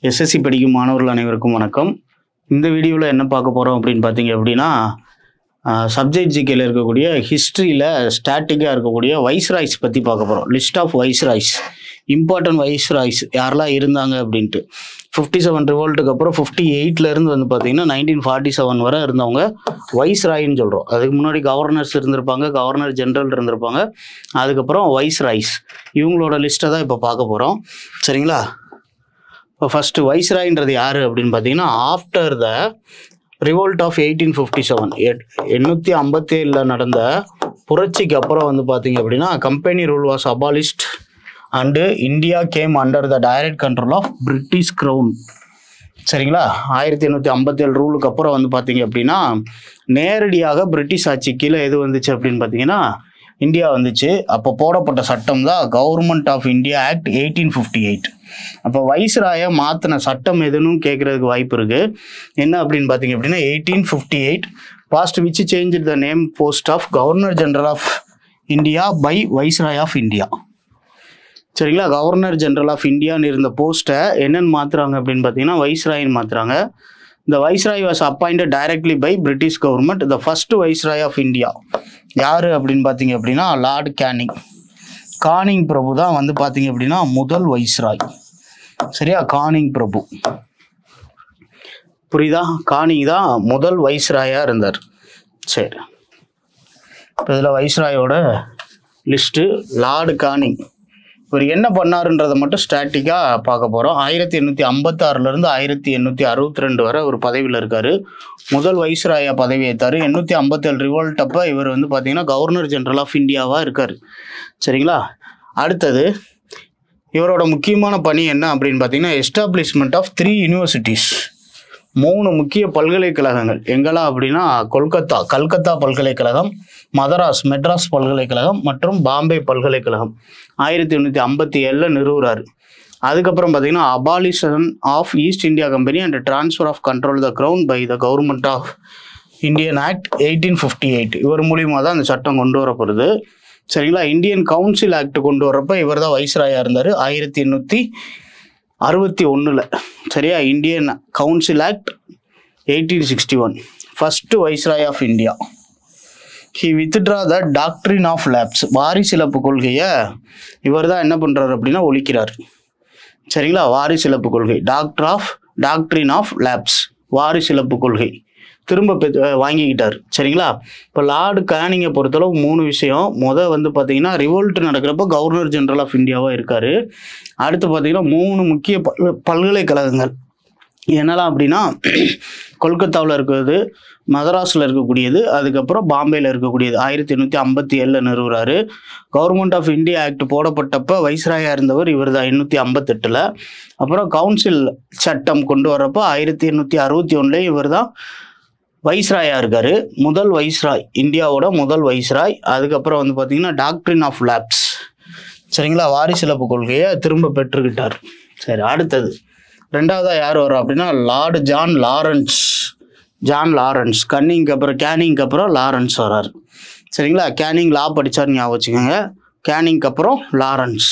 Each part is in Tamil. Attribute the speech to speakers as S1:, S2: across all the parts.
S1: எஸ்எஸ்சி படிக்கும் மாணவர்கள் அனைவருக்கும் வணக்கம் இந்த வீடியோவில் என்ன பார்க்க போகிறோம் அப்படின்னு பார்த்தீங்க அப்படின்னா சப்ஜெக்ட் ஜிகேல இருக்கக்கூடிய ஹிஸ்ட்ரியில் ஸ்டாட்டிக்காக இருக்கக்கூடிய வைஸ்ராய்ஸ் பற்றி பார்க்க போகிறோம் list of viceroys important viceroys யாரெல்லாம் இருந்தாங்க அப்படின்ட்டு ஃபிஃப்டி செவன் ரிவோல்ட்டுக்கு அப்புறம் ஃபிஃப்டி இருந்து வந்து பார்த்தீங்கன்னா நைன்டீன் ஃபார்ட்டி செவன் வரை இருந்தவங்க வைஸ்ராயின்னு சொல்கிறோம் அதுக்கு முன்னாடி கவர்னர்ஸ் இருந்திருப்பாங்க கவர்னர் ஜெனரல் இருந்திருப்பாங்க அதுக்கப்புறம் வைஸ்ராய்ஸ் இவங்களோட லிஸ்ட்டை தான் இப்போ பார்க்க போகிறோம் சரிங்களா இப்போ ஃபஸ்ட்டு வைஸ்ராயின்றது யார் அப்படின்னு பார்த்தீங்கன்னா after the revolt of eighteen fifty seven எண்ணூற்றி ஐம்பத்தேழில் நடந்த புரட்சிக்கு அப்புறம் வந்து பார்த்தீங்க அப்படின்னா company rule was abolished and India came under the direct control of British crown சரிங்களா ஆயிரத்தி எண்ணூற்றி ஐம்பத்தேழு ரூலுக்கு அப்புறம் வந்து பார்த்தீங்க அப்படின்னா நேரடியாக பிரிட்டிஷ் ஆட்சி கீழே எது வந்துச்சு அப்படின்னு பார்த்தீங்கன்னா இந்தியா வந்துச்சு அப்போ போடப்பட்ட சட்டம் தான் government of India act eighteen fifty eight அப்போ வைஸ்ராயை மாற்றின சட்டம் எதுன்னு கேட்குறதுக்கு வாய்ப்பு இருக்குது என்ன அப்படின்னு பார்த்தீங்க அப்படின்னா eighteen fifty eight passed which change the name post of governor general of India by viceroy of India சரிங்களா கவர்னர் ஜெனரல் ஆஃப் இந்தியான்னு இருந்த போஸ்ட்டை என்னென்னு மாற்றுறாங்க அப்படின்னு பார்த்தீங்கன்னா வைஸ்ராயின்னு மாற்றுறாங்க இந்த viceroy was appointed directly by British government the first viceroy of India யார் அப்படின்னு பார்த்தீங்க அப்படின்னா லார்ட் கேனிங் கானிங் பிரபு தான் வந்து பார்த்தீங்க அப்படின்னா முதல் வைஸ்ராய் சரியா கானிங் பிரபு புரியுதா கானிங் தான் முதல் வைஸ்ராயாக இருந்தார் சரி இப்போ இதில் வைஸ்ராயோட லிஸ்ட்டு லார்டு கானிங் இவர் என்ன பண்ணாருன்றதை மட்டும் ஸ்டாட்டிக்காக பார்க்க போகிறோம் ஆயிரத்தி எண்ணூற்றி ஐம்பத்தாறுலேருந்து ஆயிரத்தி எண்ணூற்றி அறுபத்தி ரெண்டு வரை ஒரு பதவியில் இருக்கார் முதல் வைஸ்ராயா பதவி ஏற்றார் எண்ணூற்றி ஐம்பத்தேழு ரிவோல்ட் அப்போ இவர் வந்து பார்த்தீங்கன்னா கவர்னர் ஜெனரல் ஆஃப் இந்தியாவாக இருக்கார் சரிங்களா அடுத்தது இவரோட முக்கியமான பணி என்ன அப்படின்னு பார்த்தீங்கன்னா எஸ்டாப்ளிஷ்மெண்ட் ஆஃப் த்ரீ யூனிவர்சிட்டிஸ் மூணு முக்கிய பல்கலைக்கழகங்கள் எங்கெல்லாம் அப்படின்னா கொல்கத்தா கல்கத்தா பல்கலைக்கழகம் மதராஸ் மெட்ராஸ் பல்கலைக்கழகம் மற்றும் பாம்பே பல்கலைக்கழகம் ஆயிரத்தி எண்ணூற்றி ஐம்பத்தி ஏழில் நிறுவுறாரு அதுக்கப்புறம் பார்த்தீங்கன்னா abolition of East India company and transfer of control the crown by the government of Indian act eighteen fifty eight இவர் மூலியமாக தான் அந்த சட்டம் கொண்டு வரப்படுது சரிங்களா இந்தியன் கவுன்சில் ஆக்ட் கொண்டு வரப்ப இவர் தான் வைஸ்ராயாக இருந்தார் ஆயிரத்தி எண்ணூற்றி அறுபத்தி ஒன்றில் சரியா Indian council act eighteen sixty one first viceroy of India he withdraw the doctrine of lapse வாரிசிலப்பு கொள்கையை இவர் தான் என்ன பண்ணுறாரு அப்படின்னா ஒழிக்கிறார் சரிங்களா வாரிசிலப்பு கொள்கை doctor of doctrine of lapse வாரிசிலப்பு கொள்கை திரும்ப பெ வாங்கிக்கிட்டார் சரிங்களா இப்போ லார்டு கேனிங்கை பொறுத்தளவு மூணு விஷயம் முத வந்து பார்த்தீங்கன்னா ரிவோல்ட் நடக்கிறப்ப கவர்னர் ஜெனரல் ஆஃப் இந்தியாவாக இருக்கார் அடுத்து பார்த்தீங்கன்னா மூணு முக்கிய பல் பல்கலைக்கழகங்கள் என்னெல்லாம் அப்படின்னா கொல்கத்தாவில் இருக்கிறது மதராஸில் இருக்கக்கூடியது அதுக்கப்புறம் பாம்பேயில் இருக்கக்கூடியது ஆயிரத்தி எண்ணூற்றி ஐம்பத்தி ஏழில் நிறுவுறாரு கவர்மெண்ட் ஆஃப் இந்தியா ஆக்ட் போடப்பட்டப்ப வைஸ்ராயாக இருந்தவர் இவர் தான் எண்ணூற்றி ஐம்பத்தெட்டில் அப்புறம் கவுன்சில் சட்டம் கொண்டு வரப்போ ஆயிரத்தி எண்ணூற்றி அறுபத்தி ஒன்றுலேயும் இவர் தான் வைஸ்ராயாக இருக்கார் முதல் வைஸ்ராய் இந்தியாவோட முதல் வைஸ்ராய் அதுக்கப்புறம் வந்து பார்த்தீங்கன்னா டாக்ட்ரின் ஆஃப் லேப்ஸ் சரிங்களா வாரிசிலப்பு கொள்கையை திரும்ப பெற்றுக்கிட்டார் சரி அடுத்தது ரெண்டாவதாக யார் வரும் அப்படின்னா lord John Lawrence John Lawrence கன்னிங்க்கு அப்புறம் கேனிங்க்கு அப்புறம் லாரன்ஸ் வரார் சரிங்களா கேனிங் லா படித்தார் ஞாபகம் வச்சுக்கோங்க கேனிங்க்கு அப்புறம் லாரன்ஸ்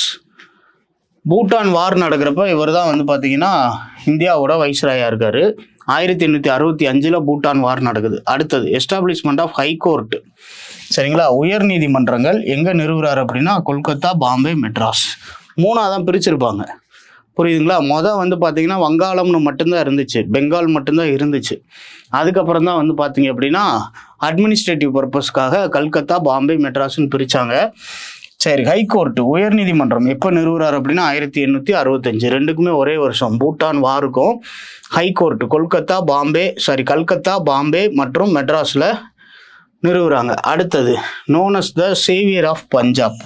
S1: பூட்டான் வார் நடக்கிறப்ப இவர் தான் வந்து பார்த்தீங்கன்னா இந்தியாவோட வைஸ்ராயாக இருக்கார் ஆயிரத்தி எண்ணூற்றி அறுபத்தி அஞ்சில் பூட்டான் வார் நடக்குது அடுத்தது எஸ்டாப்ளிஷ்மெண்ட் ஆஃப் ஹை கோர்ட் சரிங்களா உயர் நீதிமன்றங்கள் எங்கே நிறுவுறாரு அப்படின்னா கொல்கத்தா பாம்பே மெட்ராஸ் மூணாக தான் பிரிச்சிருப்பாங்க புரியுதுங்களா மொதல் வந்து பார்த்தீங்கன்னா வங்காளம்னு மட்டும்தான் இருந்துச்சு பெங்கால் மட்டும்தான் இருந்துச்சு அதுக்கப்புறம் தான் வந்து பார்த்தீங்க அப்படின்னா அட்மினிஸ்ட்ரேட்டிவ் பர்பஸ்க்காக கல்கத்தா பாம்பே மெட்ராஸ்னு பிரித்தாங்க சரி ஹைகோர்ட் உயர்நீதிமன்றம் எப்போ நிறுவுறாரு அப்படின்னா ஆயிரத்தி எண்ணூற்றி அறுபத்தஞ்சு ரெண்டுக்குமே ஒரே வருஷம் பூட்டான் வாருக்கும் ஹைகோர்ட் கொல்கத்தா பாம்பே சாரி கல்கத்தா பாம்பே மற்றும் மெட்ராஸில் நிறுவுறாங்க அடுத்தது known as the saviour of Punjab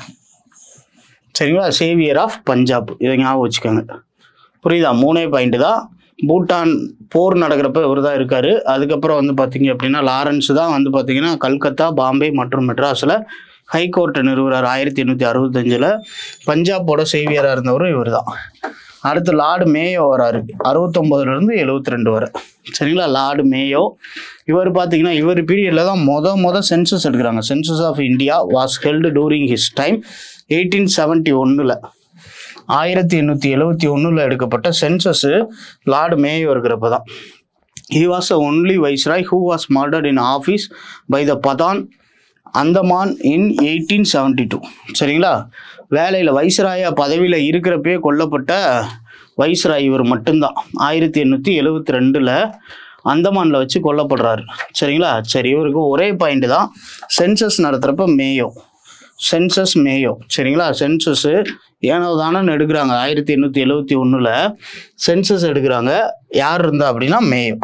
S1: சரிங்களா சேவியர் ஆஃப் பஞ்சாப் இதை ஞாபகம் வச்சுக்கோங்க புரியுதா மூணே பாயிண்ட் தான் பூட்டான் போர் நடக்கிறப்ப இவர் தான் இருக்கார் அதுக்கப்புறம் வந்து பார்த்தீங்க அப்படின்னா லாரன்ஸ் தான் வந்து பார்த்தீங்கன்னா கல்கத்தா பாம்பே மற்றும் மெட்ராஸில் ஹைகோர்ட்டை நிறுவுறார் ஆயிரத்தி எண்ணூற்றி அறுபத்தஞ்சில் பஞ்சாப்போட சேவியராக இருந்தவரும் இவர் தான் அடுத்து லார்டு மேயோ வராரு அறுபத்தொம்போதுலேருந்து எழுபத்தி ரெண்டு வரை சரிங்களா லார்டு மேயோ இவர் பார்த்தீங்கன்னா இவர் பீரியடில் தான் மொத மொத சென்சஸ் எடுக்கிறாங்க census of India was held during his time eighteen seventy ஒன்றில் ஆயிரத்தி எண்ணூற்றி எழுவத்தி ஒன்றில் எடுக்கப்பட்ட சென்சஸ் லார்டு மேயோ இருக்கிறப்ப தான் he was a only viceroy who was murdered in office by the Pathan Andaman in eighteen seventy two சரிங்களா வேலையில் வைஸ்ராயா பதவியில் இருக்கிறப்பே கொல்லப்பட்ட வைஸ்ராய் இவர் மட்டும்தான் ஆயிரத்தி எண்ணூற்றி எழுவத்தி ரெண்டில் அந்தமானில் வச்சு கொல்லப்படுறாரு சரிங்களா சரி இவருக்கு ஒரே பாயிண்ட் தான் சென்சஸ் நடத்துகிறப்ப மேயோ சென்சஸ் மேயோ சரிங்களா சென்சஸ் ஏனோ தானே எடுக்கிறாங்க ஆயிரத்தி எண்ணூற்றி எழுவத்தி ஒன்றில் சென்சஸ் எடுக்கிறாங்க யார் இருந்தா அப்படின்னா மேயோ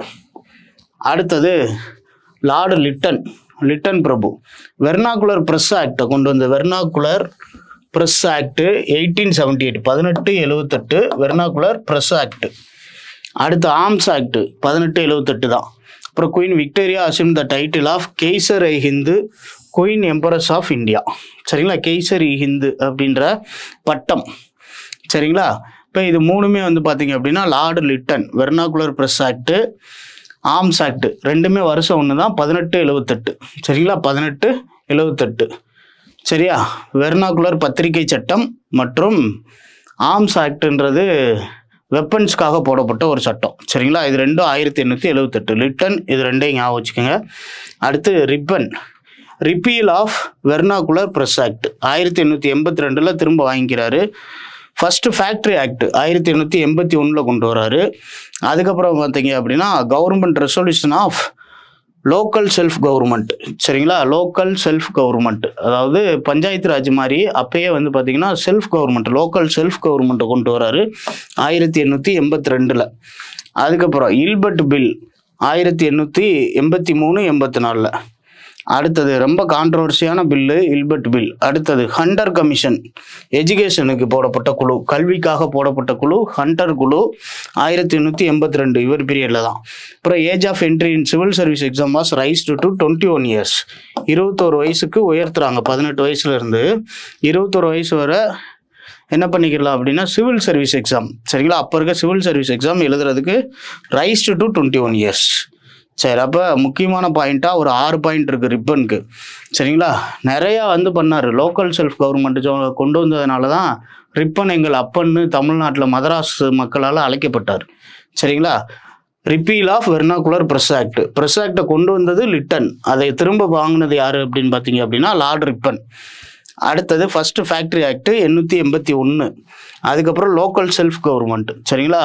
S1: அடுத்தது லார்டு லிட்டன் லிட்டன் பிரபு வெர்னாகுலர் ப்ரெஸ் ஆக்டை கொண்டு வந்த vernacular press act eighteen seventy eight பதினெட்டு எழுவத்தெட்டு வெர்னாகுலர் ப்ரெஸ் ஆக்ட் அடுத்து ஆர்ம்ஸ் ஆக்ட் பதினெட்டு எழுவத்தெட்டு தான் அப்புறம் queen Victoria assume the title of Kaiser i Hind queen empress of India சரிங்களா கெய்சர் இ ஹிந்து அப்படின்ற பட்டம் சரிங்களா இப்போ இது மூணுமே வந்து பார்த்தீங்க அப்படின்னா lord Lytton vernacular press act arms act ரெண்டுமே வருஷம் ஒன்று தான் பதினெட்டு எழுவத்தெட்டு சரிங்களா பதினெட்டு எழுவத்தெட்டு சரியா வெர்னாகுலர் பத்திரிகை சட்டம் மற்றும் ஆர்ம்ஸ் ஆக்ட்ன்றது வெப்பன்ஸ்க்காக போடப்பட்ட ஒரு சட்டம் சரிங்களா இது ரெண்டும் ஆயிரத்தி எண்ணூற்றி எழுவத்தெட்டு லிட்டன் இது ரெண்டையும் ஞாபகம் வச்சுக்கோங்க அடுத்து Ripon repeal of vernacular press act ஆயிரத்தி எண்ணூற்றி எண்பத்தி ரெண்டில் திரும்ப வாங்கிக்கிறாரு ஃபர்ஸ்ட் ஃபேக்ட்ரி ஆக்ட் ஆயிரத்தி எண்ணூற்றி எண்பத்தி ஒன்றில் கொண்டு வராரு அதுக்கப்புறம் பார்த்தீங்க அப்படின்னா government resolution of local self government சரிங்களா லோக்கல் செல்ஃப் கவர்மெண்ட் அதாவது பஞ்சாயத்து ராஜ் மாதிரி அப்பயே வந்து பார்த்தீங்கன்னா செல்ஃப் கவர்மெண்ட் லோக்கல் செல்ஃப் கவர்மெண்ட்டை கொண்டு வராரு ஆயிரத்தி எண்ணூற்றி எண்பத்தி ரெண்டில் அதுக்கப்புறம் இல்பர்ட் பில் ஆயிரத்தி எண்ணூற்றி எண்பத்தி மூணு எண்பத்தி நாலில் அடுத்தது ரொம்ப கான்ட்ரவர்சியான பில்லு இல்பர்ட் பில் அடுத்தது ஹண்டர் கமிஷன் எஜுகேஷனுக்கு போடப்பட்ட குழு கல்விக்காக போடப்பட்ட குழு ஹண்டர் குழு ஆயிரத்தி எண்ணூற்றி எண்பத்தி ரெண்டு இவர் பீரியடில் தான் அப்புறம் age of entry in civil service exam was rise to twenty one years இருபத்தோரு வயசுக்கு உயர்த்துறாங்க பதினெட்டு வயசுல இருந்து இருபத்தோரு வயசு வரை என்ன பண்ணிக்கலாம் அப்படின்னா சிவில் சர்வீஸ் எக்ஸாம் சரிங்களா அப்போ இருக்க சிவில் சர்வீஸ் எக்ஸாம் எழுதுறதுக்கு rise to twenty one years சரி அப்போ முக்கியமான பாயிண்ட்டாக ஒரு ஆறு பாயிண்ட் இருக்குது ரிப்பனுக்கு சரிங்களா நிறையா வந்து பண்ணார் லோக்கல் செல்ஃப் கவர்மெண்ட் கொண்டு வந்ததுனால தான் ரிப்பன் எங்கள் அப்பன்னு தமிழ்நாட்டில் மதராஸ் மக்களால் அழைக்கப்பட்டார் சரிங்களா repeal of vernacular press act press ஆக்டை கொண்டு வந்தது லிட்டன் அதை திரும்ப வாங்கினது யார் அப்படின்னு பார்த்தீங்க அப்படின்னா லார்ட் ரிப்பன் அடுத்தது ஃபர்ஸ்ட் ஃபேக்ட்ரி ஆக்ட் எண்ணூற்றி எண்பத்தி ஒன்று அதுக்கப்புறம் லோக்கல் செல்ஃப் கவர்மெண்ட் சரிங்களா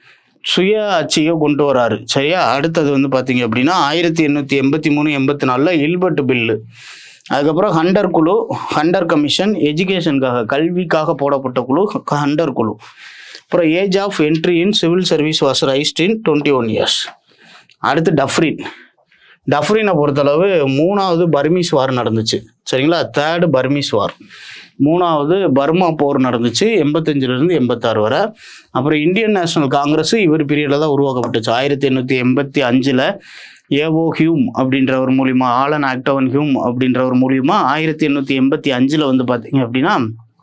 S1: சுய ஆட்சியை கொண்டு வராரு சரியா அடுத்தது வந்து பார்த்தீங்க அப்படின்னா ஆயிரத்தி எண்ணூற்றி எண்பத்தி மூணு எண்பத்தி நாலில் இல்பர்ட் பில்லு அதுக்கப்புறம் ஹண்டர் குழு ஹண்டர் கமிஷன் எஜுகேஷனுக்காக கல்விக்காக போடப்பட்ட குழு ஹண்டர் குழு அப்புறம் age of entry in civil service was raised in twenty one years அடுத்து டஃப்ரின் டஃப்ரினை பொறுத்தளவு மூணாவது பர்மீஸ் வார் நடந்துச்சு சரிங்களா தேர்டு பர்மீஸ் வார் மூணாவது பர்மா போர் நடந்துச்சு எண்பத்தஞ்சிலிருந்து எண்பத்தாறு வரை அப்புறம் இந்தியன் நேஷனல் காங்கிரஸ் இவர் பீரியடில் தான் உருவாக்கப்பட்டுச்சு ஆயிரத்தி எண்ணூற்றி எண்பத்தி அஞ்சில் ஏஓ ஹியூம் அப்படின்றவர் மூலியமா ஆலன் ஆக்டவன் ஹியூம் அப்படின்றவர் மூலியமா ஆயிரத்தி எண்ணூற்றி எண்பத்தி அஞ்சில் வந்து பார்த்தீங்க அப்படின்னா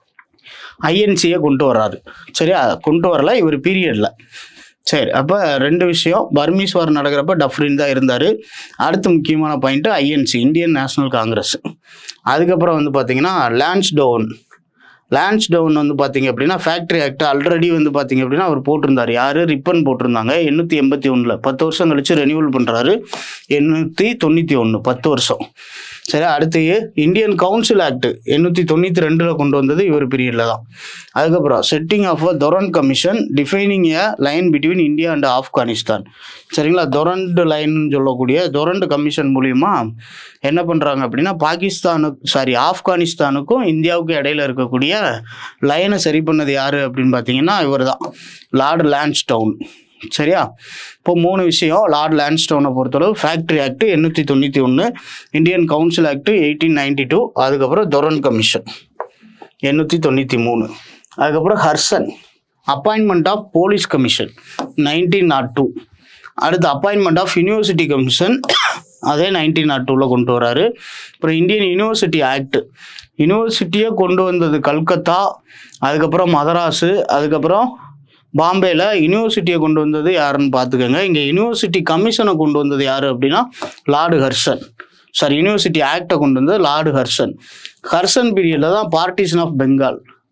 S1: ஐஎன்சியை கொண்டு வர்றாரு சரியா கொண்டு வரல இவர் பீரியடில் சரி அப்போ ரெண்டு விஷயம் பர்மீஸ் வார் நடக்கிறப்ப டஃப்ரின் தான் இருந்தார் அடுத்த முக்கியமான point INC Indian National Congress அதுக்கப்புறம் வந்து பார்த்தீங்கன்னா லான்ஸ் டவுன் லான்ஸ் டவுன் வந்து பார்த்தீங்க அப்படின்னா ஃபேக்ட்ரி ஆக்ட் ஆல்ரெடி வந்து பார்த்தீங்க அப்படின்னா அவர் போட்டிருந்தார் யார் ரிப்பன் போட்டிருந்தாங்க எண்ணூற்றி எண்பத்தி ஒன்றில் பத்து வருஷம் கழிச்சு ரெனியூவல் பண்ணுறாரு எண்ணூற்றி தொண்ணூற்றி ஒன்று பத்து வருஷம் சரி அடுத்து இந்தியன் கவுன்சில் ஆக்ட் எண்ணூற்றி தொண்ணூற்றி ரெண்டில் கொண்டு வந்தது இவர் பீரியடில் தான் அதுக்கப்புறம் setting of a Durand commission defining a line between India and Afghanistan சரிங்களா தொரண்ட் லைன்னு சொல்லக்கூடிய தொரண்ட் கமிஷன் மூலியமா என்ன பண்ணுறாங்க அப்படின்னா பாகிஸ்தானுக்கு சாரி ஆப்கானிஸ்தானுக்கும் இந்தியாவுக்கும் இடையில இருக்கக்கூடிய லைனை சரி பண்ணது யார் அப்படின்னு பார்த்தீங்கன்னா இவர் தான் லார்டு லான்ஸ்டவுன் சரியா இப்போ மூணு விஷயம் லார்ட் லான்ஸ்டோனை பொறுத்தளவு ஃபேக்ட்ரி ஆக்ட் எண்ணூற்றி தொண்ணூற்றி ஒன்று Indian council act eighteen ninety two அதுக்கப்புறம் தொரன் கமிஷன் எண்ணூற்றி தொண்ணூற்றி மூணு அதுக்கப்புறம் Curzon appointment of police commission nineteen naught two அடுத்து அப்பாயின்மெண்ட் ஆஃப் யூனிவர்சிட்டி கமிஷன் அதே நைன்டீன் நாட் டூவில் கொண்டு வராரு அப்புறம் இந்தியன் யூனிவர்சிட்டி ஆக்ட் யூனிவர்சிட்டியை கொண்டு வந்தது கல்கத்தா அதுக்கப்புறம் மதராஸு அதுக்கப்புறம் பாம்பேல யூனிவர்சிட்டியை கொண்டு வந்தது யாருன்னு பார்த்துக்கோங்க இங்கே யூனிவர்சிட்டி கமிஷனை கொண்டு வந்தது யார் அப்படின்னா லார்டு ஹர்சன் சாரி யூனிவர்சிட்டி ஆக்டை கொண்டு வந்தது லார்டு ஹர்சன் ஹர்சன் பீரியடில் தான் பார்ட்டிஷன் ஆஃப் பெங்கால்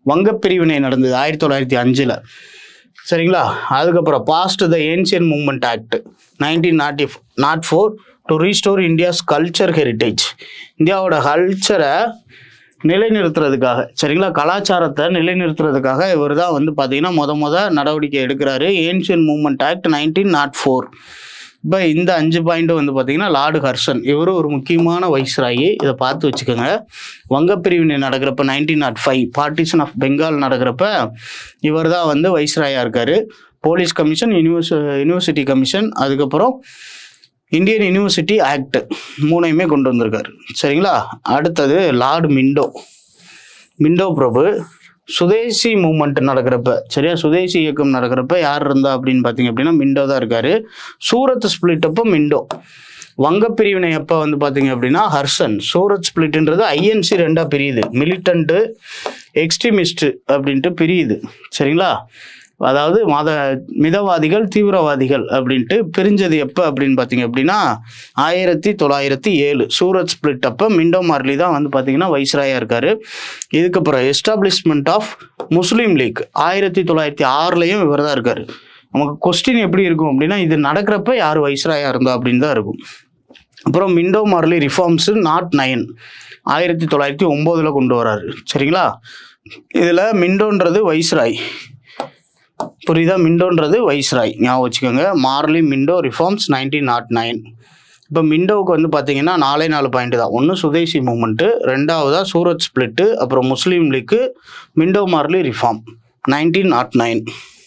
S1: வங்கப் பிரிவினை நடந்தது ஆயிரத்தி தொள்ளாயிரத்தி அஞ்சில் சரிங்களா அதுக்கப்புறம் passed the ancient movement act nineteen naughty naught four to restore India's culture heritage இந்தியாவோட கல்ச்சரை நிலைநிறுத்துறதுக்காக சரிங்களா கலாச்சாரத்தை நிலைநிறுத்துறதுக்காக இவர் தான் வந்து பார்த்தீங்கன்னா முத முத நடவடிக்கை எடுக்கிறாரு ancient movement act nineteen naught four இப்போ இந்த அஞ்சு பாயிண்ட் வந்து பார்த்தீங்கன்னா லார்டு ஹர்சன் இவரும் ஒரு முக்கியமான வைஸ்ராயி இதை பார்த்து வச்சுக்கோங்க வங்கப் பிரிவினை நடக்கிறப்ப nineteen naught five partition of Bengal நடக்கிறப்ப இவர் தான் வந்து வைஸ்ராயா இருக்காரு police commission universe university commission அதுக்கப்புறம் இந்தியன் யூனிவர்சிட்டி ஆக்ட் மூணையுமே கொண்டு வந்திருக்காரு சரிங்களா அடுத்தது லார்டு மிண்டோ மிண்டோ பிரபு சுதேசி மூமெண்ட் நடக்கிறப்ப சரியா சுதேசி இயக்கம் நடக்கிறப்ப யார் இருந்தா அப்படின்னு பார்த்தீங்க அப்படின்னா மிண்டோ தான் இருக்காரு சூரத் ஸ்பிளிட் அப்போ மிண்டோ வங்கப் பிரிவினை அப்போ வந்து பார்த்தீங்க அப்படின்னா ஹர்சன் சூரத் ஸ்பிளிட்ன்றது ஐஎன்சி ரெண்டா பிரியுது மிலிட்டன்ட்டு எக்ஸ்ட்ரீமிஸ்ட் அப்படின்ட்டு பிரியுது சரிங்களா அதாவது மத மிதவாதிகள் தீவிரவாதிகள் அப்படின்ட்டு பிரிஞ்சது எப்போ அப்படின்னு பார்த்தீங்க அப்படின்னா ஆயிரத்தி தொள்ளாயிரத்தி ஏழு சூரத் ஸ்பிளிட் அப்போ மிண்டோ மார்லி தான் வந்து பார்த்தீங்கன்னா வைஸ்ராயா இருக்காரு இதுக்கப்புறம் எஸ்டாப்ளிஷ்மெண்ட் ஆஃப் முஸ்லீம் லீக் ஆயிரத்தி தொள்ளாயிரத்தி ஆறுலையும் இவர் தான் இருக்காரு நமக்கு கொஸ்டின் எப்படி இருக்கும் அப்படின்னா இது நடக்கிறப்ப யார் வைஸ்ராயா இருந்தா அப்படின்னு தான் இருக்கும் அப்புறம் Minto Morley reforms nought nine ஆயிரத்தி தொள்ளாயிரத்தி ஒம்போதில் கொண்டு வராரு சரிங்களா இதில் மிண்டோன்றது வைஸ்ராய் புரியுதா மிண்டோன்றது வைஸ்ராய் ஞாபகம் வச்சுக்கோங்க Morley Minto reforms nineteen nought nine இப்போ மிண்டோவுக்கு வந்து பார்த்தீங்கன்னா நாலே நாலு பாயிண்ட் தான் ஒன்று சுதேசி மூமெண்ட்டு ரெண்டாவதா சூரத் ஸ்பிளிட்டு அப்புறம் Muslim league Minto Morley reform nineteen nought nine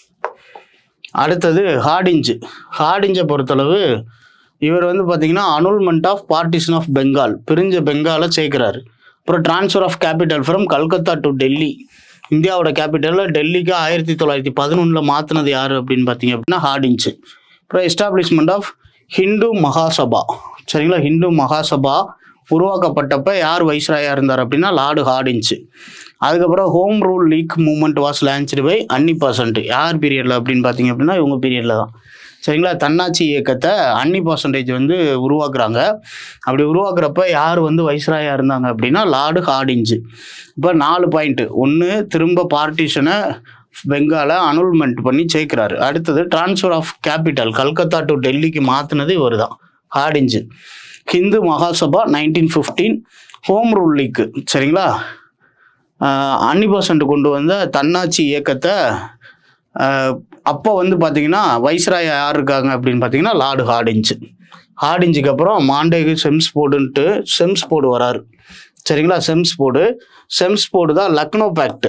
S1: அடுத்தது ஹார்டிஞ்சு ஹார்டிஞ்சை பொறுத்தளவு இவர் வந்து பார்த்தீங்கன்னா annulment of partition of Bengal பிரிஞ்ச பெங்காலை சேர்க்குறாரு அப்புறம் transfer of capital from Calcutta to Delhi இந்தியாவோட கேபிட்டலில் டெல்லிக்கு ஆயிரத்தி தொள்ளாயிரத்தி பதினொன்றில் மாற்றினது யார் அப்படின்னு பார்த்தீங்க அப்படின்னா ஹார்டிஞ்சு அப்புறம் எஸ்டாப்ளிஷ்மெண்ட் ஆஃப் ஹிந்து மகாசபா சரிங்களா ஹிந்து மகாசபா உருவாக்கப்பட்டப்ப யார் வைஸ்ராயா இருந்தார் அப்படின்னா லார்டு ஹார்டிஞ்சு அதுக்கப்புறம் home rule league movement was launched by Annie Besant யார் பீரியடில் அப்படின்னு பார்த்தீங்க அப்படின்னா இவங்க பீரியடில் தான் சரிங்களா தன்னாட்சி இயக்கத்தை அன்னி பர்சன்டேஜ் வந்து உருவாக்குறாங்க அப்படி உருவாக்குறப்ப யார் வந்து வைஸ்ராயா இருந்தாங்க அப்படின்னா லார்டு ஹார்டிஞ்சு இப்போ நாலு பாயிண்ட்டு ஒன்று திரும்ப பார்ட்டிஷனை பெங்காலை அனுல்மெண்ட் பண்ணி சேர்க்குறாரு அடுத்தது transfer of capital Calcutta to டெல்லிக்கு மாற்றினது இவர் தான் Hardinge Hindu Mahasabha nineteen fifteen home rule league சரிங்களா அன்னி பர்சன்ட் கொண்டு வந்த தன்னாட்சி இயக்கத்தை ஆஹ், அப்போ வந்து பார்த்தீங்கன்னா வைஸ்ராய் யார் இருக்காங்க அப்படின்னு பார்த்தீங்கன்னா லார்டு ஹார்டிஞ்சு ஹார்டிஞ்சுக்கு அப்புறம் மாண்டேகு செம்ஸ் போர்டுன்ட்டு செம்ஸ் போர்டு வராரு சரிங்களா செம்ஸ் போர்டு செம்ஸ் போர்டு தான் லக்னோ பேக்ட்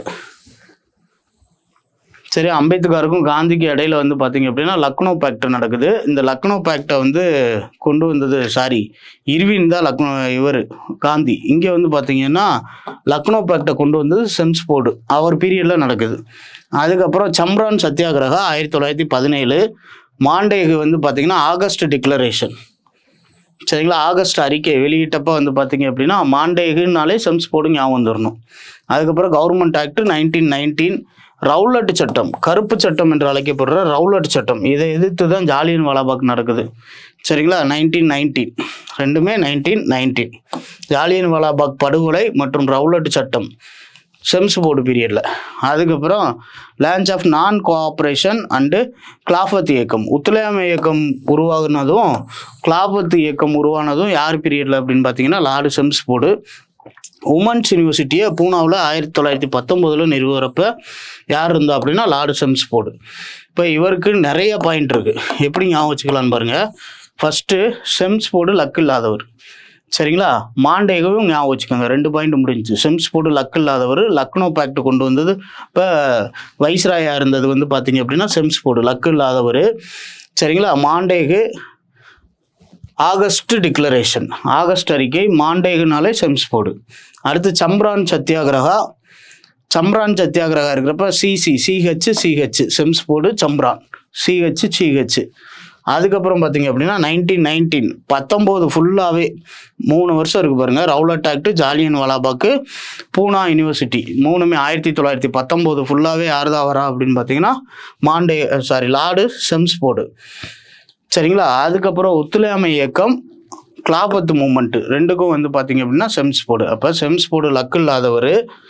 S1: சரி அம்பேத்கருக்கும் காந்திக்கு இடையில வந்து பார்த்தீங்க அப்படின்னா லக்னோ பேக்ட் நடக்குது இந்த லக்னோ பேக்டை வந்து கொண்டு வந்தது சாரி இர்வின் தான் லக்னோ இவர் காந்தி இங்கே வந்து பார்த்தீங்கன்னா லக்னோ பேக்டை கொண்டு வந்தது செம்ஸ் போர்டு அவர் பீரியடில் நடக்குது அதுக்கப்புறம் சம்ரான் சத்தியாகிரகா ஆயிரத்தி தொள்ளாயிரத்தி பதினேழு மாண்டேகு வந்து பார்த்தீங்கன்னா ஆகஸ்ட் டிக்ளரேஷன் சரிங்களா ஆகஸ்ட் அறிக்கை வெளியிட்டப்ப வந்து பார்த்தீங்க அப்படின்னா மாண்டேகுனாலே செம்ஸ் போர்டு ஞாபகம் வந்துடணும் அதுக்கப்புறம் government act nineteen nineteen Rowlatt சட்டம் கருப்பு சட்டம் என்று அழைக்கப்படுற ரவுலட் சட்டம் இதை எதிர்த்து தான் ஜாலியன் வாலாபாக் நடக்குது சரிங்களா நைன்டீன் நைன்டீன் ரெண்டுமே நைன்டீன் நைன்டீன் ஜாலியன் வாலாபாக் படுகொலை மற்றும் ரவுலட் சட்டம் செம்ஸ் போர்டு பீரியடில் அதுக்கப்புறம் launch of non cooperation and Khilafat இயக்கம் ஒத்துழையாமை இயக்கம் உருவாகுனதும் கிளாபத் இயக்கம் உருவானதும் யார் பீரியடில் அப்படின்னு பார்த்தீங்கன்னா லார்டு செம்ஸ் போர்டு உமன்ஸ் யூனிவர்சிட்டியை பூனாவில் ஆயிரத்தி தொள்ளாயிரத்தி பத்தொம்போதில் நிறுவுறப்ப யார் இருந்தா அப்படின்னா லார்டு செம்ஸ் போர்டு இப்போ இவருக்கு நிறைய பாயிண்ட் இருக்குது எப்படி ஞாபகம் வச்சுக்கலான்னு பாருங்கள் ஃபஸ்ட்டு செம்ஸ் போர்டு லக் இல்லாதவர் சரிங்களா மாண்டேகவும் ஞாபகம் வச்சுக்கோங்க ரெண்டு பாயிண்ட் முடிஞ்சுச்சு செம்ஸ் போர்டு லக் இல்லாதவர் லக்னோ பேக்ட் கொண்டு வந்தது இப்போ வைஸ்ராயா இருந்தது வந்து பார்த்தீங்க அப்படின்னா செம்ஸ் போர்டு லக் இல்லாதவர் சரிங்களா மாண்டேகு ஆகஸ்ட் டிக்ளரேஷன் ஆகஸ்ட் அறிக்கை மாண்டேகுனாலே செம்ஸ் போர்டு அடுத்து சம்ரான் சத்தியாகிரகா சம்ரான் சத்தியாகிரகா இருக்கிறப்ப C C C H C H Chelmsford Champaran C H C H அதுக்கப்புறம் பார்த்தீங்க அப்படின்னா நைன்டீன் நைன்டீன் பத்தொம்போது ஃபுல்லாகவே மூணு வருஷம் இருக்கு பாருங்க Rowlatt act Jallian Walabagh Poona university மூணுமே ஆயிரத்தி தொள்ளாயிரத்தி பத்தொம்போது ஃபுல்லாகவே யார் தான் வரா அப்படின்னு பார்த்தீங்கன்னா Montagu sorry lord Chelmsford சரிங்களா அதுக்கப்புறம் ஒத்துழையாமை இயக்கம் கிளாபத் மூமெண்ட் ரெண்டுக்கும் வந்து பார்த்தீங்க அப்படின்னா செம்ஸ் போர்டு அப்போ செம்ஸ் போர்டு லக் இல்லாதவர்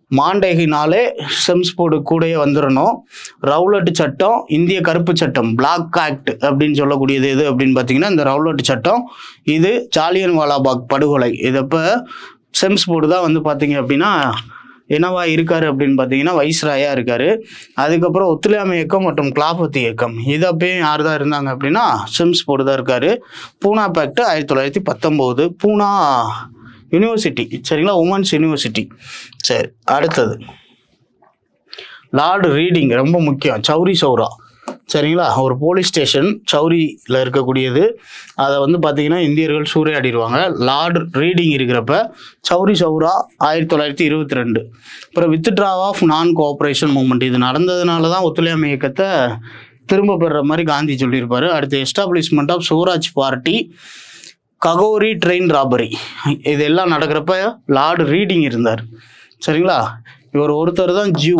S1: மாண்டேகினாலே செம்ஸ் போர்டு கூடயே வந்துடணும் ரவுலட் சட்டம் இந்திய கருப்பு சட்டம் பிளாக் ஆக்ட் அப்படின்னு சொல்லக்கூடியது எது அப்படின்னு பார்த்தீங்கன்னா இந்த ரவுலட் சட்டம் இது ஜாலியன் வாலாபாக் படுகொலை இதப்போ செம்ஸ் போர்டு தான் வந்து பார்த்தீங்க அப்படின்னா என்னவா இருக்காரு அப்படின்னு பார்த்தீங்கன்னா வைஸ்ராயா இருக்காரு அதுக்கப்புறம் ஒத்துழையாமை இயக்கம் மற்றும் கிளாபத்தி இயக்கம் இது அப்பயும் யார் தான் இருந்தாங்க அப்படின்னா சிம்ஸ் போர்டு தான் இருக்காரு பூனா பேக்ட் ஆயிரத்தி தொள்ளாயிரத்தி பத்தொம்போது பூனா யூனிவர்சிட்டி சரிங்களா உமன்ஸ் யூனிவர்சிட்டி சரி அடுத்தது லார்டு ரீடிங் ரொம்ப முக்கியம் சௌரி சௌரா சரிங்களா ஒரு போலீஸ் ஸ்டேஷன் சௌரியில் இருக்கக்கூடியது அதை வந்து பார்த்தீங்கன்னா இந்தியர்கள் சூறையாடிடுவாங்க லார்டு ரீடிங் இருக்கிறப்ப சௌரி சௌரா ஆயிரத்தி தொள்ளாயிரத்தி இருபத்தி ரெண்டு அப்புறம் withdraw of non cooperation movement இது நடந்ததுனால தான் ஒத்துழையாமை இயக்கத்தை திரும்ப பெறுற மாதிரி காந்தி சொல்லியிருப்பாரு அடுத்து establishment of Swaraj party Kakori train robbery இதெல்லாம் நடக்கிறப்ப லார்டு ரீடிங் இருந்தார் சரிங்களா இவர் ஒருத்தர் தான் ஜியூ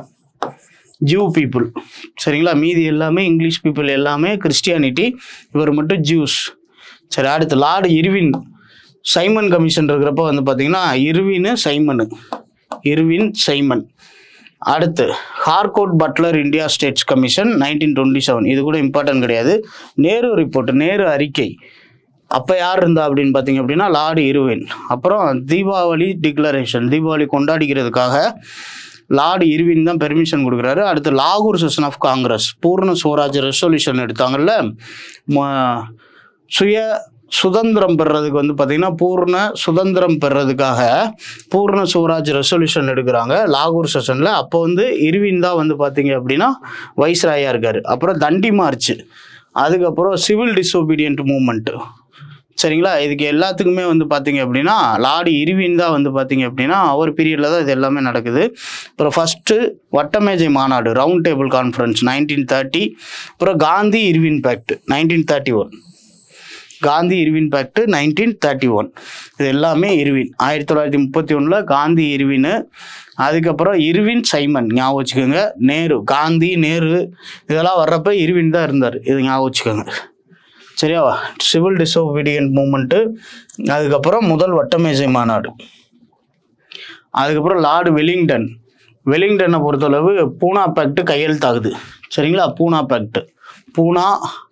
S1: ஜூ பீப்புள் சரிங்களா மீதி எல்லாமே இங்கிலீஷ் பீப்புள் எல்லாமே கிறிஸ்டியானிட்டி இவர் மட்டும் ஜூஸ் சரி அடுத்து லார்டு இருவின் சைமன் கமிஷன் இருக்கிறப்ப வந்து பார்த்தீங்கன்னா இருவின் சைமனு இருவின் சைமன் அடுத்து Harcourt Butler India states commission nineteen twenty seven இது கூட இம்பார்ட்டன்ட் கிடையாது நேரு ரிப்போர்ட் நேரு அறிக்கை அப்போ யார் இருந்தா அப்படின்னு பார்த்தீங்க அப்படின்னா லார்டு இருவின் அப்புறம் தீபாவளி டிக்ளரேஷன் தீபாவளி கொண்டாடிக்கிறதுக்காக லார்டு இருவின் தான் பெர்மிஷன் கொடுக்குறாரு அடுத்து லாகூர் செஷன் ஆஃப் காங்கிரஸ் பூர்ண சுவராஜ் ரெசல்யூஷன் எடுத்தாங்கல்ல ம- சுய சுதந்திரம் பெறுறதுக்கு வந்து பார்த்தீங்கன்னா பூர்ண சுதந்திரம் பெறுறதுக்காக பூர்ண சுவராஜ் ரெசல்யூஷன் எடுக்கிறாங்க லாகூர் செஷனில் அப்போ வந்து இருவின் தான் வந்து பார்த்தீங்க அப்படின்னா வைஸ்ராயா இருக்காரு அப்புறம் தண்டி மார்ச் அதுக்கப்புறம் சிவில் டிசோபீடியன்ட் மூமெண்ட் சரிங்களா இதுக்கு எல்லாத்துக்குமே வந்து பார்த்தீங்க அப்படின்னா லார்டு இருவின் தான் வந்து பார்த்தீங்க அப்படின்னா அவர் பீரியடில் தான் இது எல்லாமே நடக்குது அப்புறம் ஃபஸ்ட்டு வட்டமேஜை மாநாடு round table conference nineteen thirty அப்புறம் Gandhi Irwin pact nineteen thirty one Gandhi Irwin pact nineteen thirty one இது எல்லாமே இருவின் ஆயிரத்தி தொள்ளாயிரத்தி முப்பத்தி ஒன்றில் காந்தி இருவின் அதுக்கப்புறம் இருவின் சைமன் ஞாபகம் வச்சுக்கோங்க நேரு காந்தி நேரு இதெல்லாம் வர்றப்ப இருவின் தான் இருந்தார் இது ஞாபகம் வச்சுக்கோங்க சரியா சிவில் டிசோபீடியன்ட் மூமெண்ட்டு அதுக்கப்புறம் முதல் வட்டமேசை மாநாடு அதுக்கப்புறம் லார்டு வெலிங்டன் வெலிங்டனை பொறுத்தளவு பூனா பேக்ட் கையெழுத்தாகுது சரிங்களா பூனா பேக்ட் பூனா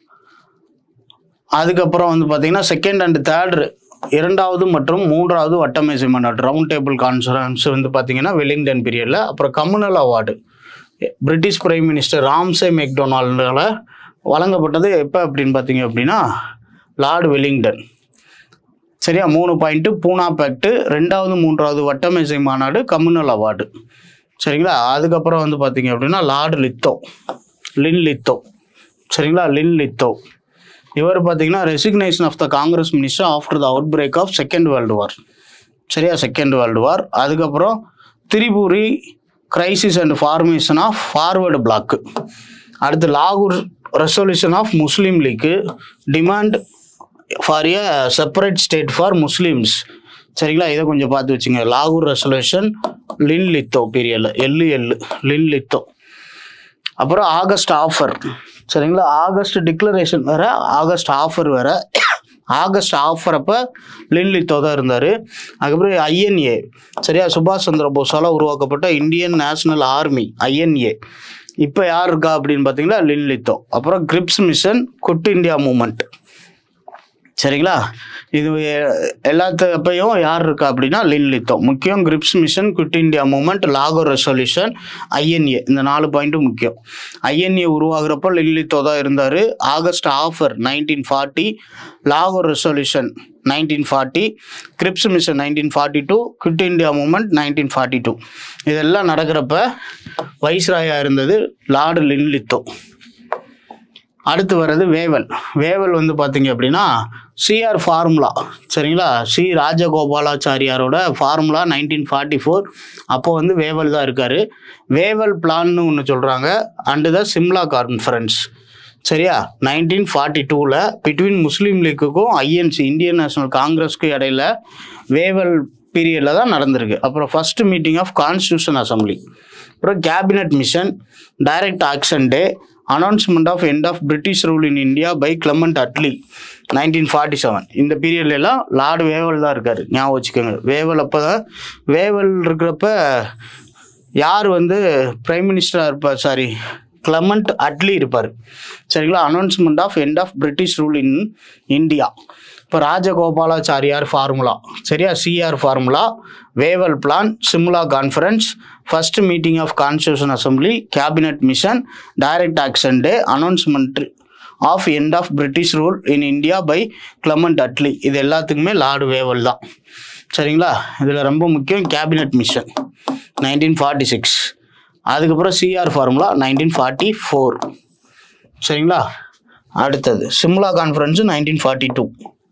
S1: அதுக்கப்புறம் வந்து பார்த்தீங்கன்னா செகண்ட் அண்ட் தேர்ட் இரண்டாவது மற்றும் மூன்றாவது வட்டமேசை மாநாடு ரவுண்ட் டேபிள் கான்ஃபரன்ஸ் வந்து பார்த்தீங்கன்னா வெலிங்டன் பீரியடில் அப்புறம் communal award British prime minister Ramsay மெக்டொனால்டால வழங்கப்பட்டது எப்போ அப்படின்னு பார்த்தீங்க அப்படின்னா லார்டு வெலிங்டன் சரியா மூணு பாயிண்ட்டு பூனா பேக்ட்டு ரெண்டாவது மூன்றாவது வட்டமேசை மாநாடு கம்யூனல் அவார்டு சரிங்களா அதுக்கப்புறம் வந்து பார்த்தீங்க அப்படின்னா லார்டு லித்தோ லின் லித்தோ சரிங்களா லின் லித்தோ இவர் பார்த்தீங்கன்னா resignation of the Congress minister after the outbreak of second world war சரியா செகண்ட் வேர்ல்டு வார் அதுக்கப்புறம் Tripuri crisis and formation of forward bloc அடுத்து லாகூர் resolution of Muslim league demand for a separate state for Muslims சரிங்களா இதை கொஞ்சம் பார்த்து வச்சுங்க லாகூர் ரெசல்யூஷன் லின் லித்தோ பீரியடில் எல்லு எல்லு லின் லித்தோ அப்புறம் ஆகஸ்ட் ஆஃபர் சரிங்களா ஆகஸ்ட் டிக்ளரேஷன் வேற ஆகஸ்ட் ஆஃபர் வேற ஆகஸ்ட் ஆஃபர் அப்போ லின்லித்தோ தான் இருந்தார் அதுக்கப்புறம் ஐஎன்ஏ சரியா சுபாஷ் சந்திர போஸால் உருவாக்கப்பட்ட இந்தியன் நேஷனல் ஆர்மி ஐஎன்ஏ இப்போ யார் இருக்கா அப்படின்னு பார்த்தீங்கன்னா லின்லித்தோ அப்புறம் Cripps mission quit India movement சரிங்களா இது எ- எல்லாத்து அப்பையும் யார் இருக்கா அப்படின்னா லின்லித்தோ முக்கியம் Cripps mission quit India movement லாகோர் ரெசல்யூஷன் ஐஎன்ஏ இந்த நாலு பாயிண்ட்டும் முக்கியம் ஐஎன்ஏ உருவாகிறப்போ லின்லித்தோ தான் இருந்தார் ஆகஸ்ட் ஆஃபர் நைன்டீன் ஃபார்ட்டி லாகோர் resolution nineteen forty Cripps mission nineteen forty two quit India movement nineteen forty two இதெல்லாம் நடக்கிறப்ப வைஸ்ராயா இருந்தது லார்டு லின்லித்தோ அடுத்து வர்றது வேவல் வேவல் வந்து பார்த்தீங்க அப்படின்னா சிஆர் ஃபார்முலா சரிங்களா சி ராஜகோபாலாச்சாரியாரோட ஃபார்முலா நைன்டீன் ஃபார்ட்டி ஃபோர் அப்போ வந்து வேவல் தான் இருக்கார் வேவல் பிளான்னு ஒன்று சொல்கிறாங்க அண்டு த சிம்லா கான்ஃபரன்ஸ் சரியா நைன்டீன் ஃபார்ட்டி டூவில் பிட்வீன் முஸ்லீம் லீக்குக்கும் ஐஎன்சி இந்தியன் நேஷனல் காங்கிரஸ்க்கும் இடையில வேவல் பீரியடில் தான் நடந்திருக்கு அப்புறம் first meeting of constitution assembly அப்புறம் cabinet mission direct action day announcement of end of British rule in India by Clement Attlee nineteen forty seven இந்த பீரியட்ல எல்லாம் லார்டு வேவல் தான் இருக்காரு ஞாபகம் வச்சுக்கோங்க வேவல் அப்போ தான் வேவல் இருக்கிறப்ப யார் வந்து பிரைம் மினிஸ்டராக இருப்பார் சாரி கிளமண்ட் அட்லி இருப்பார் சரிங்களா announcement of end of British rule in India இப்போ ராஜகோபாலாச்சாரியார் ஃபார்முலா சரியா CR formula Wavell plan Simla conference first meeting of constitution assembly cabinet mission direct action day announcement of end of British rule in India by Clement Attlee இது எல்லாத்துக்குமே லார்டு வேவல் தான் சரிங்களா இதில் ரொம்ப முக்கியம் cabinet mission nineteen forty six அதுக்கப்புறம் CR formula nineteen forty four சரிங்களா அடுத்தது Simla conference nineteen forty two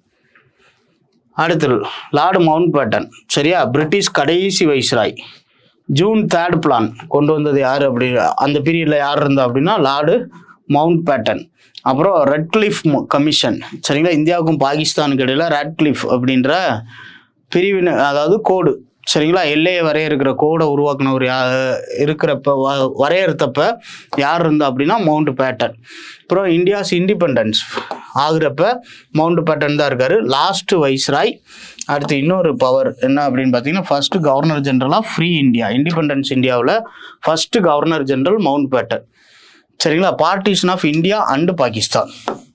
S1: அடுத்தது லார்டு மவுண்ட் பேட்டன் சரியா பிரிட்டிஷ் கடைசி வைஸ்ராய் ஜூன் தேர்ட் பிளான் கொண்டு வந்தது யார் அப்படி அந்த பீரியடில் யார் இருந்தா அப்படின்னா லார்டு மவுண்ட் பேட்டன் அப்புறம் ரெட்கிளிஃப் கமிஷன் சரிங்களா இந்தியாவுக்கும் பாகிஸ்தானுக்கு இடையில ரெட்கிளிஃப் அப்படின்ற பிரிவினை அதாவது கோடு சரிங்களா எல்லையை வரையறுக்கிற கோடை உருவாக்குனவர் யா இருக்கிறப்ப வ- வரையறுத்தப்ப யார் இருந்தா அப்படின்னா மவுண்ட் பேட்டன் அப்புறம் இந்தியாஸ் இண்டிபெண்டன்ஸ் ஆகுறப்ப மவுண்ட் பேட்டன் தான் இருக்காரு லாஸ்ட் வைஸ்ராய் அடுத்து இன்னொரு பவர் என்ன அப்படின்னு பார்த்தீங்கன்னா first governor general of free India independence இந்தியாவில் first governor general Mountbatten சரிங்களா partition of India and Pakistan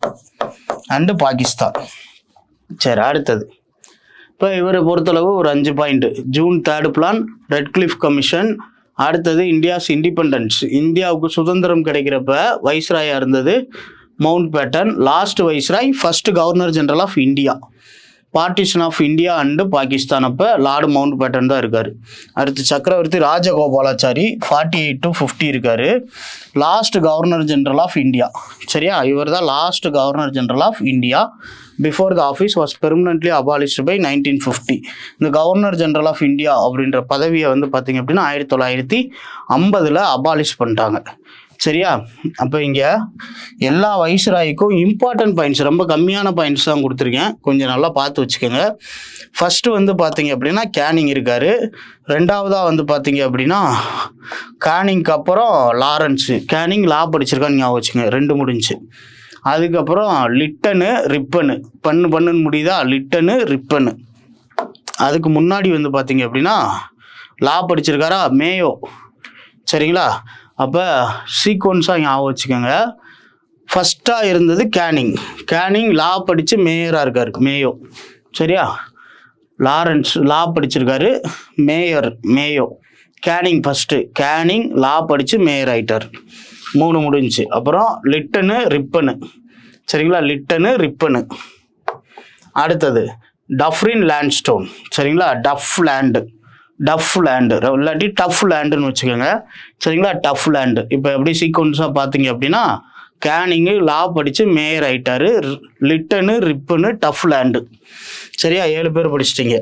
S1: and Pakistan சரி அடுத்தது இப்போ இவரை பொறுத்தளவு ஒரு அஞ்சு point June third plan Radcliffe commission அடுத்தது இந்தியாஸ் இண்டிபெண்டன்ஸ் இந்தியாவுக்கு சுதந்திரம் கிடைக்கிறப்ப வைஸ்ராயா இருந்தது Mountbatten last viceroy first governor general of India partition of India and Pakistan அப்போ லார்டு மவுண்ட் பேட்டன் தான் இருக்கார் அடுத்து Chakravarti Rajagopalachari forty eight to fifty இருக்கார் last governor general of India சரியா இவர் தான் last governor general of India before the office was permanently abolished by nineteen fifty இந்த கவர்னர் ஜெனரல் ஆஃப் இந்தியா அப்படின்ற பதவியை வந்து பார்த்தீங்க அப்படின்னா ஆயிரத்தி தொள்ளாயிரத்தி ஐம்பதில் அபாலிஷ் பண்ணிட்டாங்க சரியா அப்போ இங்கே எல்லா வைஸ்ராய்க்கும் இம்பார்ட்டன்ட் பாயிண்ட்ஸ் ரொம்ப கம்மியான பாயிண்ட்ஸ் தான் கொடுத்துருக்கேன் கொஞ்சம் நல்லா பார்த்து வச்சுக்கோங்க ஃபஸ்ட்டு வந்து பார்த்தீங்க அப்படின்னா கேனிங் இருக்கார் ரெண்டாவதாக வந்து பார்த்தீங்க அப்படின்னா கேனிங்க்கு அப்புறம் லாரன்ஸு கேனிங் லா படிச்சிருக்கான்னு ஞாபகம் வச்சுங்க ரெண்டு முடிஞ்சு அதுக்கப்புறம் லிட்டனு ரிப்பனு பண்ணு பண்ணுன்னு முடியுதா லிட்டனு ரிப்பனு அதுக்கு முன்னாடி வந்து பார்த்தீங்க அப்படின்னா லா படிச்சிருக்காரா மேயோ சரிங்களா அப்போ சீக்வன்ஸாக ஞாபகம் வச்சுக்கோங்க ஃபஸ்ட்டாக இருந்தது கேனிங் கேனிங் லா படித்து மேயராக இருக்கார் மேயோ சரியா லாரன்ஸ் லா படிச்சிருக்காரு mayor Mayo Canning first Canning law படித்து மேயர் ஆயிட்டார் மூணு முடிஞ்சுச்சு அப்புறம் லிட்டனு ரிப்பனு சரிங்களா லிட்டனு ரிப்பனு அடுத்தது டஃப்ரின் லேண்ட்ஸ்டோன் சரிங்களா டஃப் லேண்டு டஃப் லேண்டு இல்லாட்டி டஃப் லேண்டுன்னு வச்சுக்கோங்க சரிங்களா டஃப் லேண்டு இப்போ எப்படி சீக்வன்ஸாக பார்த்தீங்க அப்படின்னா கேனிங்கு லா படித்து மேயர் ஆயிட்டாரு லிட்டனு ரிப்பனு டஃப் லேண்டு சரியா ஏழு பேர் படிச்சிட்டிங்க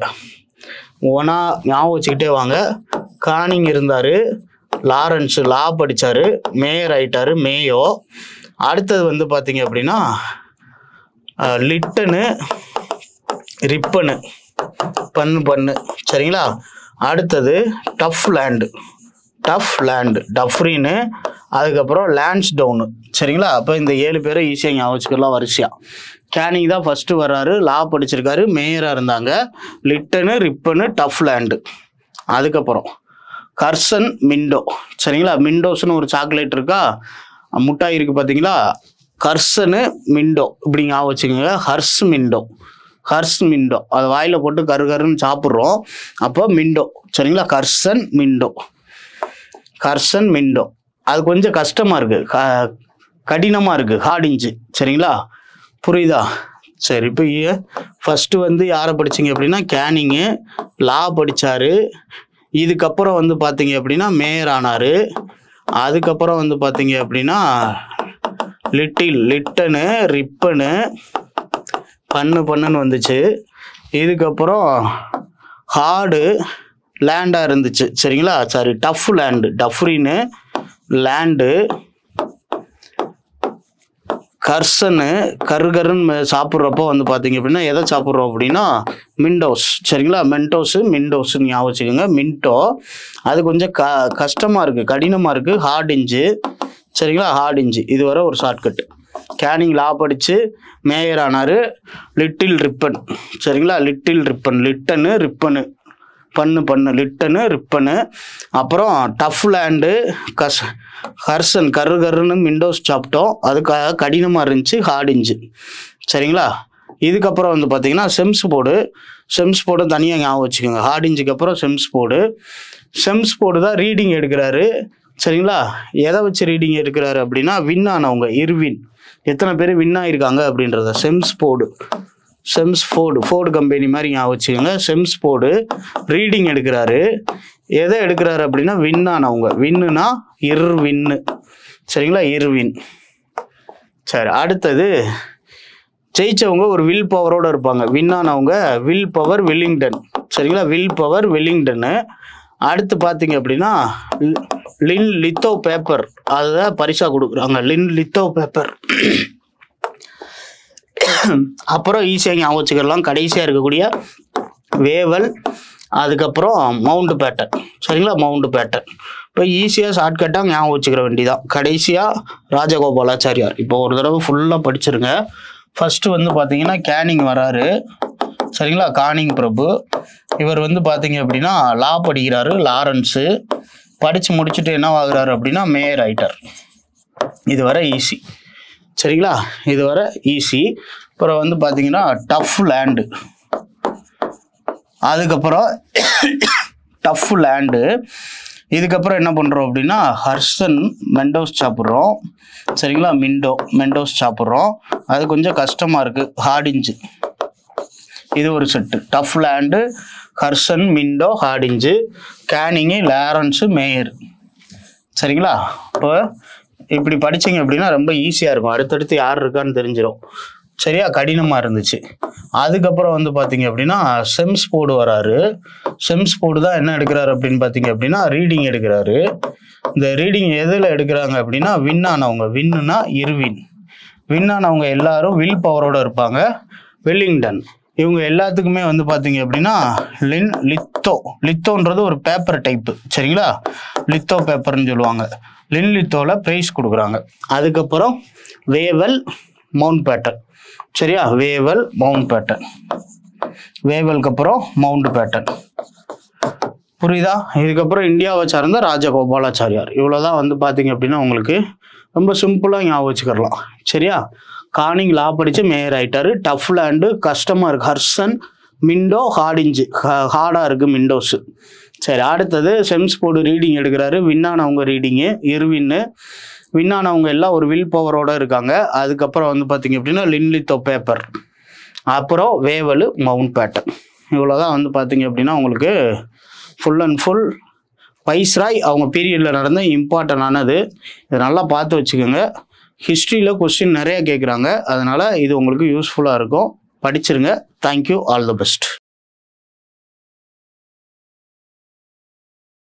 S1: ஒன்றா ஞாபகம் வச்சுக்கிட்டே வாங்க கானிங் இருந்தார் லாரன்ஸ் லா படித்தார் மேயர் ஆயிட்டாரு மேயோ அடுத்தது வந்து பார்த்தீங்க அப்படின்னா அஹ், லிட்டனு ரிப்பனு பண்ணு பண்ணு சரிங்களா அடுத்தது டஃப் லேண்டு டஃப் லேண்டு டஃப்ரின்னு அதுக்கப்புறம் லேண்ட்ஸ் டவுனு சரிங்களா அப்போ இந்த ஏழு பேரை ஈஸியாக ஞாபகம் வச்சுக்கலாம் வரிசையாக கேனிங் தான் ஃபஸ்ட்டு வர்றாரு லா படிச்சிருக்காரு மேயராக இருந்தாங்க லிட்டனு ரிப்பனு டஃப் லேண்டு அதுக்கப்புறம் கர்சன் மிண்டோ சரிங்களா மிண்டோஸ்னு ஒரு சாக்லேட் இருக்கா முட்டாய் இருக்குது பார்த்தீங்களா கர்சனு மிண்டோ இப்படி ஞாபகம் வச்சுக்கோங்க ஹர்ஸ் மிண்டோ ஹர்ஸ் மிண்டோ அதை வாயில் போட்டு கரு கருன்னு சாப்பிட்றோம் அப்போ மிண்டோ சரிங்களா கர்சன் மிண்டோ கர்சன் மிண்டோ அது கொஞ்சம் கஷ்டமாக இருக்குது க கடினமாக இருக்குது ஹார்டிஞ்சு சரிங்களா புரியுதா சரி இப்போ ஃபஸ்ட்டு வந்து யாரை படிச்சீங்க அப்படின்னா கேனிங்கு லா படித்தார் இதுக்கப்புறம் வந்து பார்த்தீங்க அப்படின்னா மேயர் ஆனார் அதுக்கப்புறம் வந்து பார்த்தீங்க அப்படின்னா லிட்டில் லிட்டனு ரிப்பனு பண்ணு பண்ணுன்னு வந்துச்சு இதுக்கப்புறம் ஹார்டு லேண்டாக இருந்துச்சு சரிங்களா சாரி டஃப் லேண்டு டஃப்ரின்னு லேண்டு கர்சனு கருகருன்னு சாப்பிட்றப்போ வந்து பார்த்தீங்க அப்படின்னா எதை சாப்பிட்றோம் அப்படின்னா மிண்டோஸ் சரிங்களா மென்டோஸு மிண்டோஸ்ன்னு ஞாபகம் வச்சுக்கோங்க மின்டோ அது கொஞ்சம் க கஷ்டமாக இருக்குது கடினமாக இருக்குது ஹார்ட் இன்ஜு சரிங்களா ஹார்ட் இன்ஜு இது வரை ஒரு ஷார்ட்கட் கேனிங் லா படித்து மேயர் ஆனார் லிட்டில் ரிப்பன் சரிங்களா லிட்டில் ரிப்பன் லிட்டனு ரிப்பனு பண்ணு பண்ணு லிட்டனு ரிப்பனு அப்புறம் டஃப் லேண்டு கஸ் ஹர்சன் கரு கருன்னு விண்டோஸ் சாப்பிட்டோம் அதுக்காக கடினமாக இருந்துச்சு ஹார்ட் இன்ஜு சரிங்களா இதுக்கப்புறம் வந்து பார்த்தீங்கன்னா செம்ஸ் போர்டு செம்ஸ் போர்டு தனியாக ஞாபகம் வச்சுக்கோங்க ஹார்ட் இன்ஜுக்கு அப்புறம் Chelmsford Chelmsford Reading ரீடிங் எடுக்கிறாரு சரிங்களா எதை வச்சு ரீடிங் எடுக்கிறாரு அப்படின்னா வின் ஆனவங்க இர்வின் எத்தனை பேர் வின் ஆயிருக்காங்க அப்படின்றத Chelmsford Chelmsford Ford company மாதிரி ஞாபகம் வச்சுக்கோங்க செம்ஸ் போர்டு ரீடிங் எடுக்கிறாரு எதை எடுக்கிறாரு அப்படின்னா வின் ஆனவங்க வின்னுனா இர் வின்னு சரிங்களா இர்வின் சரி அடுத்தது ஜெயிச்சவங்க ஒரு வில் பவரோட இருப்பாங்க வின் ஆனவங்க வில் பவர் வில்லிங்டன் சரிங்களா வில் பவர் வில்லிங்டனு அடுத்து பார்த்தீங்க அப்படின்னா லி- லின் லித்தோ பேப்பர் அதுதான் பரிசா கொடுக்குறாங்க லின் லித்தோ பேப்பர் அப்புறம் ஈஸியாக ஞாபகம் வச்சுக்கலாம் கடைசியாக இருக்கக்கூடிய வேவல் அதுக்கப்புறம் மவுண்ட் பேட்டர்ன் சரிங்களா மவுண்ட் பேட்டர்ன் இப்போ ஈஸியாக ஷார்ட்கட்டாக ஞாபகம் வச்சுக்கிற வேண்டியதான் கடைசியாக ராஜகோபாலாச்சாரியார் இப்போ ஒரு தடவை ஃபுல்லாக படிச்சிருங்க ஃபஸ்ட்டு வந்து பார்த்தீங்கன்னா கேனிங் வராரு சரிங்களா கானிங் பிரபு இவர் வந்து பார்த்தீங்க அப்படின்னா லா படிக்கிறாரு லாரன்ஸு படித்து முடிச்சுட்டு என்ன ஆகுறாரு அப்படின்னா மேயர் ஆயிட்டார் இது வரை ஈஸி சரிங்களா இது வரை ஈஸி அப்புறம் வந்து பார்த்தீங்கன்னா டஃப் லேண்டு அதுக்கப்புறம் டஃப் லேண்டு இதுக்கப்புறம் என்ன பண்ணுறோம் அப்படின்னா ஹர்சன் மெண்டோஸ் சாப்பிட்றோம் சரிங்களா மிண்டோ மெண்டோஸ் சாப்பிட்றோம் அது கொஞ்சம் கஷ்டமாக இருக்குது ஹார்டிஞ்சு இது ஒரு set tough land Curzon Minto Hardinge Canning Lawrence mayor சரிங்களா இப்போ இப்படி படிச்சீங்க அப்படின்னா ரொம்ப ஈஸியாக இருக்கும் அடுத்தடுத்து யார் இருக்கான்னு தெரிஞ்சிடும் சரியா கடினமாக இருந்துச்சு அதுக்கப்புறம் வந்து பார்த்தீங்க அப்படின்னா செம்ஸ் போர்டு வராரு செம்ஸ் போர்டு தான் என்ன எடுக்கிறாரு அப்படின்னு பார்த்தீங்க அப்படின்னா ரீடிங் எடுக்கிறாரு இந்த ரீடிங் எதில் எடுக்கிறாங்க அப்படின்னா வின் ஆனவங்க வின்னுனா இருவின் வின் ஆனவங்க எல்லாரும் வில் பவரோட இருப்பாங்க வெல்லிங்டன் இவங்க எல்லாத்துக்குமே வந்து பார்த்தீங்க அப்படின்னா லின் லித்தோ லித்தோன்றது ஒரு பேப்பர் டைப்பு சரிங்களா லித்தோ பேப்பர்னு சொல்லுவாங்க லின் லித்தோவில் ப்ரைஸ் கொடுக்குறாங்க அதுக்கப்புறம் வேவல் மவுண்ட் பேட்டர்ன் சரியா வேவல் மவுண்ட் பேட்டர்ன் வேவலுக்கு அப்புறம் மவுண்ட் பேட்டர்ன் புரியுதா இதுக்கப்புறம் இந்தியாவை சார்ந்த ராஜகோபாலாச்சாரியார் இவ்வளோதான் வந்து பார்த்தீங்க அப்படின்னா உங்களுக்கு ரொம்ப சிம்பிளாக ஞாபகம் வச்சுக்கலாம் சரியா கானிங் லா படித்து மேயர் ஆயிட்டாரு டஃப் லேண்டு கஷ்டமாக இருக்குது ஹர்சன் மிண்டோ ஹார்டிஞ்சு ஹார்டாக இருக்குது மிண்டோஸு சரி அடுத்தது செம்ஸ் போர்டு ரீடிங் எடுக்கிறாரு வின்னானவங்க ரீடிங்கு இருவின்னு வின்னானவங்க எல்லாம் ஒரு வில் பவரோட இருக்காங்க அதுக்கப்புறம் வந்து பார்த்தீங்க அப்படின்னா லின்லித்தோ பேப்பர் அப்புறம் வேவலு மவுண்ட் பேட்டர்ன் இவ்வளோதான் வந்து பார்த்தீங்க அப்படின்னா உங்களுக்கு ஃபுல் அண்ட் ஃபுல் வைஸ்ராய் அவங்க பீரியடில் நடந்த இம்பார்ட்டண்டானது இதை நல்லா பார்த்து வச்சுக்கோங்க ஹிஸ்ட்ரியில் கொஸ்டின் நிறைய கேட்குறாங்க அதனால் இது உங்களுக்கு யூஸ்ஃபுல்லாக இருக்கும் படிச்சிருங்க தேங்க்யூ ஆல் தி பெஸ்ட்